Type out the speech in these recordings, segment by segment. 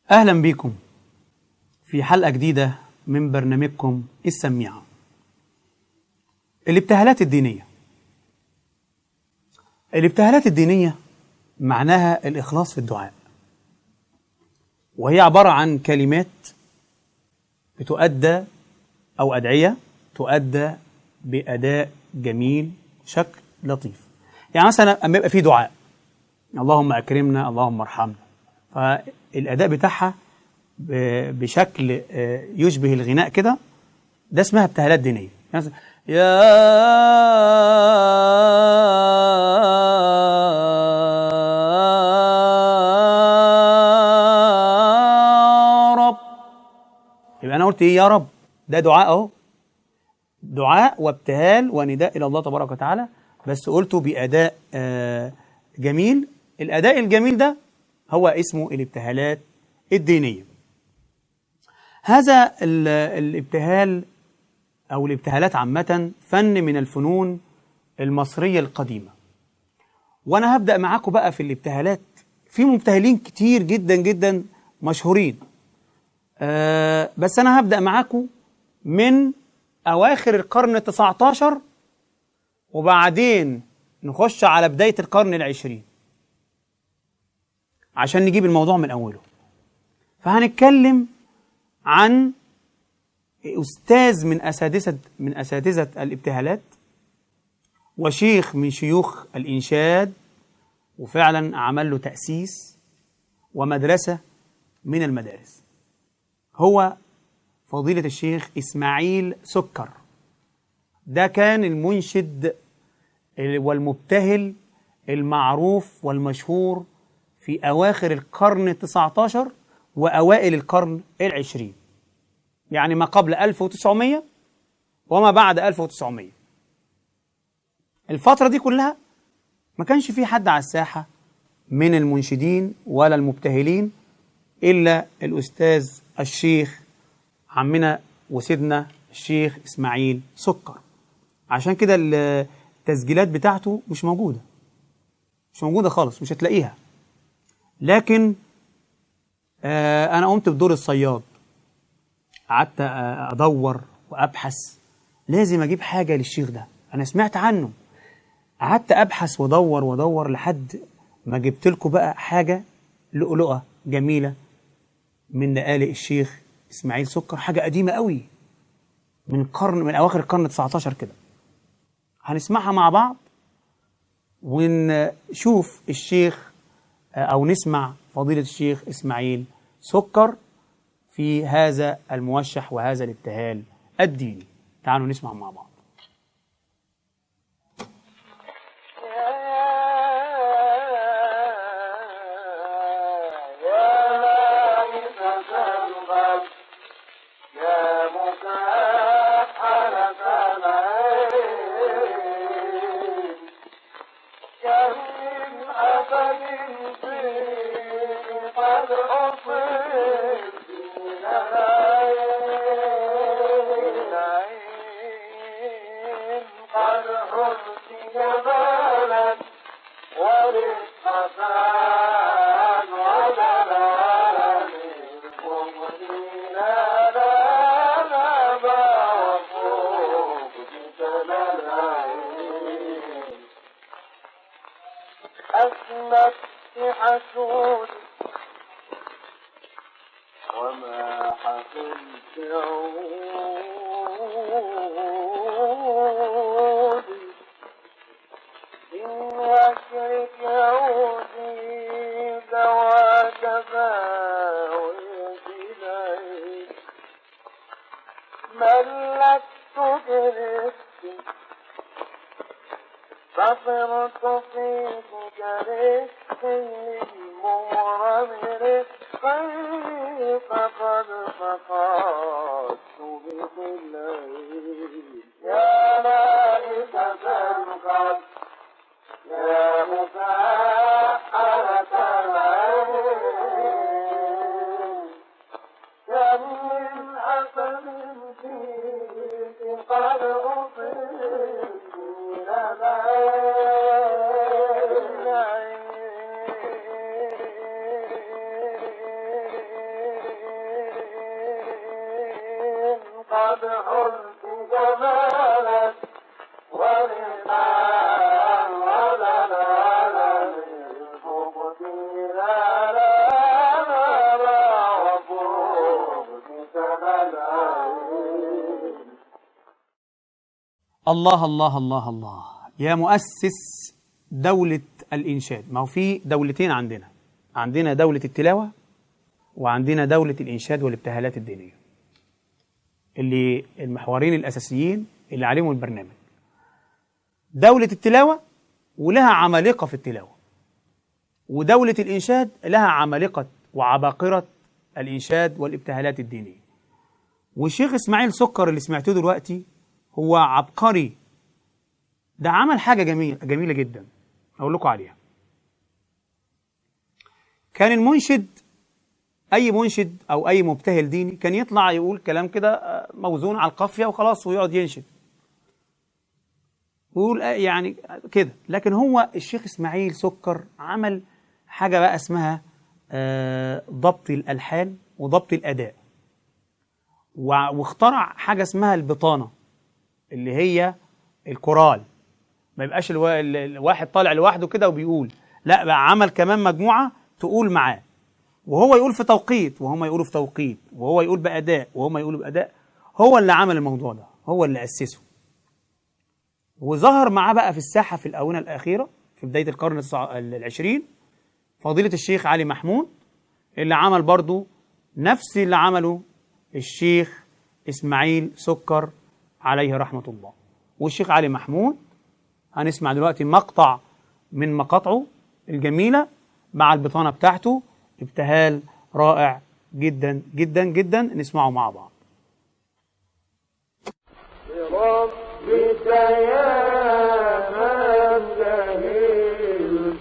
أهلا بكم في حلقة جديدة من برنامجكم السميعة الابتهالات الدينية الابتهالات الدينية معناها الإخلاص في الدعاء وهي عبارة عن كلمات بتؤدى أو أدعية تؤدى بأداء جميل شكل لطيف يعني مثلا أما يبقى في دعاء اللهم أكرمنا اللهم ارحمنا فالأداء بتاعها ب- بشكل آه، يشبه الغناء كده ده اسمها ابتهالات دينية يعني مثلا، يا رب يبقى أنا قلت إيه يا رب ده دعاء أهو دعاء وابتهال ونداء إلى الله تبارك وتعالى بس قلته بأداء آه، جميل الأداء الجميل ده هو اسمه الابتهالات الدينية هذا ال- الابتهال أو الابتهالات عامة فن من الفنون المصرية القديمة وأنا هبدأ معاكم بقى في الابتهالات في مبتهلين كتير جدا جدا مشهورين آه بس أنا هبدأ معاكم من أواخر القرن التسعة عشر وبعدين نخش على بداية القرن العشرين عشان نجيب الموضوع من أوله فهنتكلم عن أستاذ من أساتذة من أساتذة الابتهالات وشيخ من شيوخ الإنشاد وفعلا عمل له تأسيس ومدرسة من المدارس هو فضيلة الشيخ إسماعيل سكر ده كان المنشد والمبتهل المعروف والمشهور في أواخر القرن التسعة عشر وأوائل القرن العشرين يعني ما قبل 1900 وما بعد 1900 الفترة دي كلها ما كانش في حد على الساحة من المنشدين ولا المبتهلين إلا الأستاذ الشيخ عمنا وسيدنا الشيخ إسماعيل سكر عشان كده ال- التسجيلات بتاعته مش موجودة مش موجودة خالص مش هتلاقيها لكن آه أنا قمت بدور الصياد قعدت آه، أدور وأبحث لازم أجيب حاجة للشيخ ده أنا سمعت عنه قعدت أبحث وأدور وأدور لحد ما جبت لكم بقى حاجة لؤلؤة جميلة من نقالق الشيخ إسماعيل سكر حاجة قديمة قوي من قرن من أواخر القرن 19 كده هنسمعها مع بعض ونشوف الشيخ أو نسمع فضيلة الشيخ إسماعيل سكر في هذا الموشح وهذا الابتهال الديني تعالوا نسمع مع بعض أسمت حسود وما حفلت عودي إن يشرك عودي ذواك باوية إليك ملكت برزقي فصرت فيك رزقي للمغرم رزقي فقد فقدت بظلي يا مالكة القدر يا مسحرة العين كم من أسد فيك قد أصيب الله الله الله الله يا مؤسس دولة الإنشاد ما هو في دولتين عندنا عندنا دولة التلاوة وعندنا دولة الإنشاد والابتهالات الدينية اللي المحورين الأساسيين اللي عليهم البرنامج دولة التلاوة ولها عمالقة في التلاوة ودولة الإنشاد لها عمالقة وعباقرة الإنشاد والابتهالات الدينية والشيخ إسماعيل سكر اللي سمعتوه دلوقتي هو عبقري ده عمل حاجة جميلة جميلة جدا أقول لكم عليها كان المنشد أي منشد أو أي مبتهل ديني كان يطلع يقول كلام كده آه، موزون على القافية وخلاص ويقعد ينشد ويقول آه، يعني كده لكن هو الشيخ إسماعيل سكر عمل حاجة بقى اسمها آه، ضبط الألحان وضبط الأداء وع- واخترع حاجة اسمها البطانة اللي هي الكورال ما يبقاش الوا- ال- الواحد طالع لوحده كده وبيقول لا بقى عمل كمان مجموعة تقول معاه وهو يقول في توقيت وهم يقولوا في توقيت وهو يقول بأداء وهم يقولوا بأداء هو اللي عمل الموضوع ده هو اللي أسسه وظهر معاه بقى في الساحة في الآونة الأخيرة في بداية القرن السع- العشرين فضيلة الشيخ علي محمود اللي عمل برضو نفس اللي عمله الشيخ إسماعيل سكر عليه رحمة الله والشيخ علي محمود هنسمع دلوقتي مقطع من مقاطعه الجميلة مع البطانة بتاعته ابتهال رائع جدا جدا جدا نسمعه مع بعض بربك يا من جهلت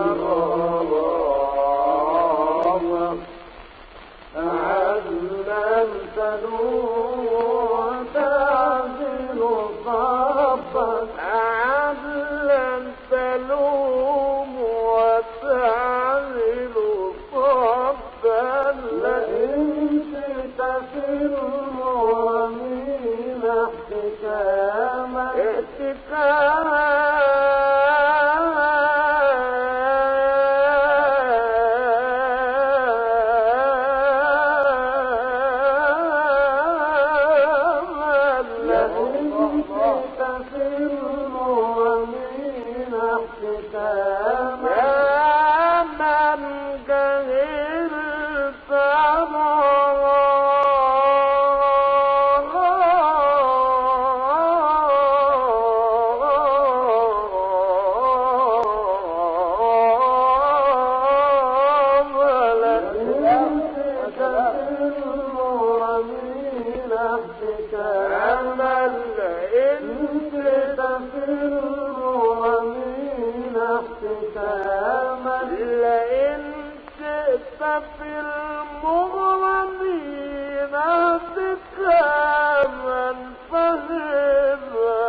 غرام علمت وتعزل صبا علمت لوم وتعزل صبا لئن شئت في المؤمنين احتكاما احتكاما لئن شئت في المؤمنين احتكاما يا من جهلت لئن شئت في المغرمين احتكاما فهذا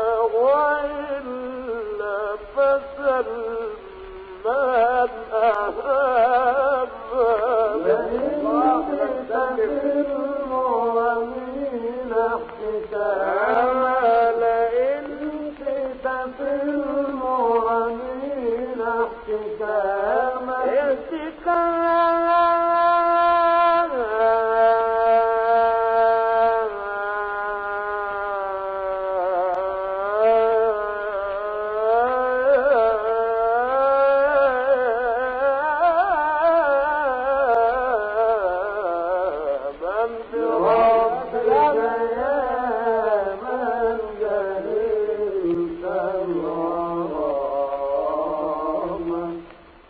وإلا فسل من أحب لئن شئت في المغرمين احتكاما لئن شئت في المغرمين احتكاما من بربك يا من جهلت الغرام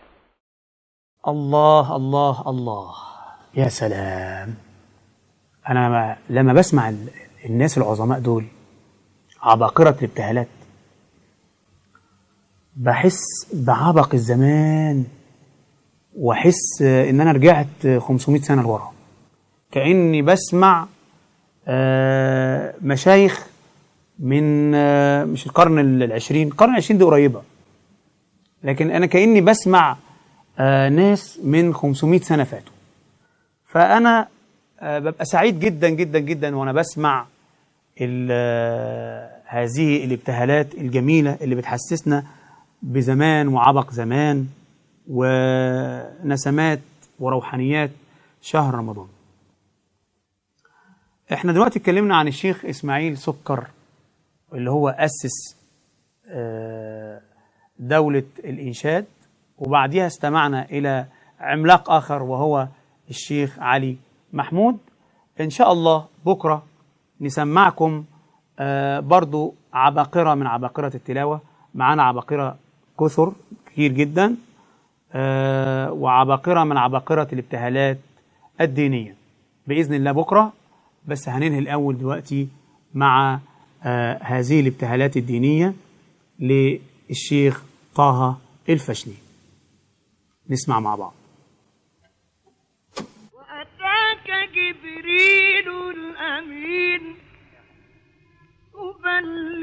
الله الله الله يا سلام انا ما لما بسمع ال- الناس العظماء دول عباقرة الابتهالات بحس بعبق الزمان واحس ان انا رجعت 500 سنة لورا كأني بسمع آه، مشايخ من آه، مش القرن العشرين القرن العشرين دي قريبة لكن انا كاني بسمع آه ناس من 500 سنه فاتوا فانا آه ببقى سعيد جدا جدا جدا وانا بسمع ال- آه، هذه الابتهالات الجميلة اللي بتحسسنا بزمان وعبق زمان ونسمات وروحانيات شهر رمضان احنا دلوقتي اتكلمنا عن الشيخ اسماعيل سكر اللي هو أسس آه، دولة الإنشاد وبعديها استمعنا إلى عملاق آخر وهو الشيخ علي محمود إن شاء الله بكرة نسمعكم آه، برضو عباقرة من عباقرة التلاوة معانا عباقرة كثر كتير جدا آه، وعباقرة من عباقرة الابتهالات الدينية بإذن الله بكرة بس هننهي الأول دلوقتي مع آه، هذه الابتهالات الدينية للشيخ طه الفشني نسمع مع بعض وأتاك جبريل الأمين يبلغ